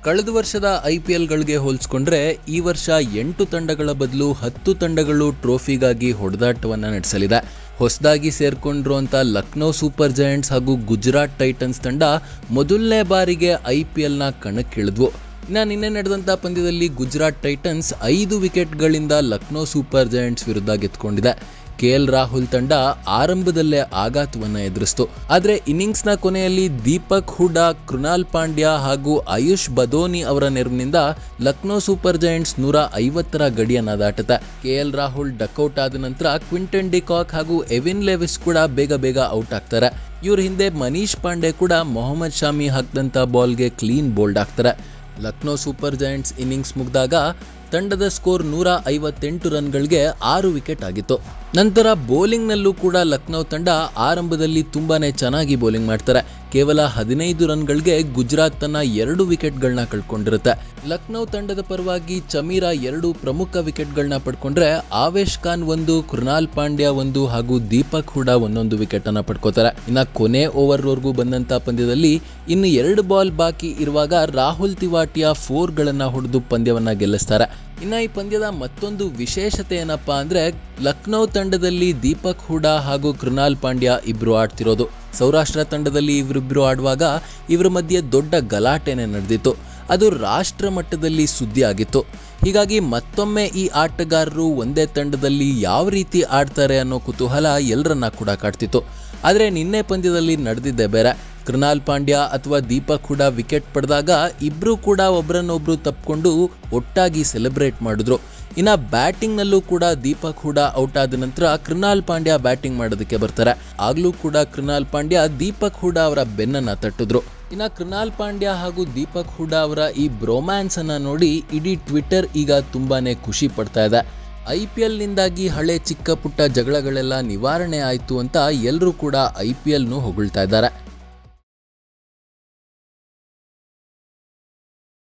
ಕಳೆದ ವರ್ಷದ I P ಎಲ್ಗಳಿಗೆ ಹೋಲಿಸ್ಕೊಂಡ್ರೆ ಈ ವರ್ಷ ಎಂಟು ತಂಡಗಳ ಬದಲು ಹತ್ತು ತಂಡಗಳು ಟ್ರೋಫಿಗಾಗಿ ಹೊಡೆದಾಟವನ್ನು ನಡೆಸಲಿದೆ ಹೊಸದಾಗಿ ಸೇರ್ಕೊಂಡಿರುವಂಥ ಲಕ್ನೋ ಸೂಪರ್ ಜೈಂಟ್ಸ್ ಹಾಗೂ ಗುಜರಾತ್ ಟೈಟನ್ಸ್ ತಂಡ ಮೊದಲನೇ ಬಾರಿಗೆ ಐ ಪಿ ಎಲ್ನ ಕಣಕ್ಕಿಳಿದ್ವು ಇನ್ನು ನಿನ್ನೆ ನಡೆದಂಥ ಪಂದ್ಯದಲ್ಲಿ ಗುಜರಾತ್ ಟೈಟನ್ಸ್ ಐದು ವಿಕೆಟ್ಗಳಿಂದ ಲಕ್ನೋ ಸೂಪರ್ ಜೈಂಟ್ಸ್ ವಿರುದ್ಧ ಗೆದ್ಕೊಂಡಿದೆ ಕೆ ಎಲ್ ರಾಹುಲ್ ತಂಡ ಆರಂಭದಲ್ಲೇ ಆಘಾತವನ್ನು ಎದುರಿಸ್ತು ಆದರೆ ಇನ್ನಿಂಗ್ಸ್ನ ಕೊನೆಯಲ್ಲಿ ದೀಪಕ್ ಹುಡಾ ಕೃಣಾಲ್ ಪಾಂಡ್ಯ ಹಾಗೂ ಆಯುಷ್ ಬದೋನಿ ಅವರ ನೆರವಿನಿಂದ ಲಕ್ನೋ ಸೂಪರ್ ಜೈಂಟ್ಸ್ ನೂರ ಐವತ್ತರ ಗಡಿಯನ್ನು ದಾಟುತ್ತೆ ಕೆ ಎಲ್ ರಾಹುಲ್ ಡಕ್ಔಟ್ ಆದ ನಂತರ ಕ್ವಿಂಟನ್ ಡಿಕಾಕ್ ಹಾಗೂ ಎವಿನ್ ಲೆವಿಸ್ ಕೂಡ ಬೇಗ ಬೇಗ ಔಟ್ ಆಗ್ತಾರೆ ಇವ್ರ ಹಿಂದೆ ಮನೀಶ್ ಪಾಂಡೆ ಕೂಡ ಮೊಹಮ್ಮದ್ ಶಾಮಿ ಹಾಕಿದಂಥ ಬಾಲ್ಗೆ ಕ್ಲೀನ್ ಬೋಲ್ಡ್ ಆಗ್ತಾರೆ ಲಕ್ನೋ ಸೂಪರ್ ಜೈಂಟ್ಸ್ ಇನ್ನಿಂಗ್ಸ್ ಮುಗಿದಾಗ ತಂಡದ ಸ್ಕೋರ್ ನೂರ ಐವತ್ತೆಂಟು ರನ್ಗಳಿಗೆ ಆರು ವಿಕೆಟ್ ಆಗಿತ್ತು ನಂತರ ಬೌಲಿಂಗ್ನಲ್ಲೂ ಕೂಡ ಲಕ್ನೋ ತಂಡ ಆರಂಭದಲ್ಲಿ ತುಂಬಾನೇ ಚೆನ್ನಾಗಿ ಬೌಲಿಂಗ್ ಮಾಡ್ತಾರೆ ಕೇವಲ ಹದಿನೈದು ರನ್ಗಳಿಗೆ ಗುಜರಾತ್ ತನ್ನ ಎರಡು ವಿಕೆಟ್ಗಳನ್ನ ಕಳ್ಕೊಂಡಿರುತ್ತೆ ಲಕ್ನೋ ತಂಡದ ಪರವಾಗಿ ಚಮೀರಾ ಎರಡು ಪ್ರಮುಖ ವಿಕೆಟ್ಗಳನ್ನ ಪಡ್ಕೊಂಡ್ರೆ ಆವೇಶ್ ಖಾನ್ ಒಂದು ಕೃಣಾಲ್ ಪಾಂಡ್ಯ ಒಂದು ಹಾಗೂ ದೀಪಕ್ ಹುಡಾ ಒಂದೊಂದು ವಿಕೆಟ್ ಅನ್ನ ಪಡ್ಕೋತಾರೆ ಇನ್ನ ಕೊನೆ ಓವರ್ವರೆಗೂ ಬಂದಂತ ಪಂದ್ಯದಲ್ಲಿ ಇನ್ನು ಎರಡು ಬಾಲ್ ಬಾಕಿ ಇರುವಾಗ ರಾಹುಲ್ ತಿವಾಟಿಯ ಫೋರ್ಗಳನ್ನ ಹೊಡೆದು ಪಂದ್ಯವನ್ನ ಗೆಲ್ಲಿಸ್ತಾರೆ ಇನ್ನ ಈ ಪಂದ್ಯದ ಮತ್ತೊಂದು ವಿಶೇಷತೆ ಏನಪ್ಪಾ ಅಂದ್ರೆ ಲಕ್ನೋ ತಂಡದಲ್ಲಿ ದೀಪಕ್ ಹುಡಾ ಹಾಗೂ ಕೃಣಾಲ್ ಪಾಂಡ್ಯ ಇಬ್ರು ಆಡ್ತಿರೋದು ಸೌರಾಷ್ಟ್ರ ತಂಡದಲ್ಲಿ ಇವರಿಬ್ರು ಆಡುವಾಗ ಇವರ ಮಧ್ಯೆ ದೊಡ್ಡ ಗಲಾಟೆನೆ ನಡೆದಿತ್ತು ಅದು ರಾಷ್ಟ್ರ ಮಟ್ಟದಲ್ಲಿ ಸುದ್ದಿ ಆಗಿತ್ತು ಹೀಗಾಗಿ ಮತ್ತೊಮ್ಮೆ ಈ ಆಟಗಾರರು ಒಂದೇ ತಂಡದಲ್ಲಿ ಯಾವ ರೀತಿ ಆಡ್ತಾರೆ ಅನ್ನೋ ಕುತೂಹಲ ಎಲ್ಲರನ್ನ ಕೂಡ ಕಾಡ್ತಿತ್ತು ಆದರೆ ನಿನ್ನೆ ಪಂದ್ಯದಲ್ಲಿ ನಡೆದಿದ್ದೆ ಬೇರೆ ಕೃಣಾಲ್ ಪಾಂಡ್ಯ ಅಥವಾ ದೀಪಕ್ ಹುಡಾ ವಿಕೆಟ್ ಪಡೆದಾಗ ಇಬ್ಬರು ಕೂಡ ಒಬ್ಬರನ್ನೊಬ್ರು ತಪ್ಪಿಕೊಂಡು ಒಟ್ಟಾಗಿ ಸೆಲೆಬ್ರೇಟ್ ಮಾಡಿದ್ರು ಇನ್ನು ಬ್ಯಾಟಿಂಗ್ನಲ್ಲೂ ಕೂಡ ದೀಪಕ್ ಹುಡಾ ಔಟ್ ಆದ ನಂತರ ಕೃಣಾಲ್ ಪಾಂಡ್ಯ ಬ್ಯಾಟಿಂಗ್ ಮಾಡೋದಕ್ಕೆ ಬರ್ತಾರೆ ಆಗ್ಲೂ ಕೂಡ ಕೃಣಾಲ್ ಪಾಂಡ್ಯ ದೀಪಕ್ ಹುಡಾ ಅವರ ಬೆನ್ನನ್ನ ತಟ್ಟಿದ್ರು ಇನ್ನು ಕೃಣಾಲ್ ಪಾಂಡ್ಯ ಹಾಗೂ ದೀಪಕ್ ಹುಡಾ ಅವರ ಈ ಬ್ರೊಮ್ಯಾನ್ಸ್ ಅನ್ನ ನೋಡಿ ಇಡೀ ಟ್ವಿಟರ್ ಈಗ ತುಂಬಾನೇ ಖುಷಿ ಪಡ್ತಾ ಇದೆ ಐ ಪಿ ಎಲ್ನಿಂದಾಗಿ ಹಳೆ ಚಿಕ್ಕ ಪುಟ್ಟ ಜಗಳಗಳೆಲ್ಲ ನಿವಾರಣೆ ಆಯಿತು ಅಂತ ಎಲ್ಲರೂ ಕೂಡ ಐ ಪಿ ಎಲ್ನು ಹೊಗಳ್ತಾ ಇದ್ದಾರೆ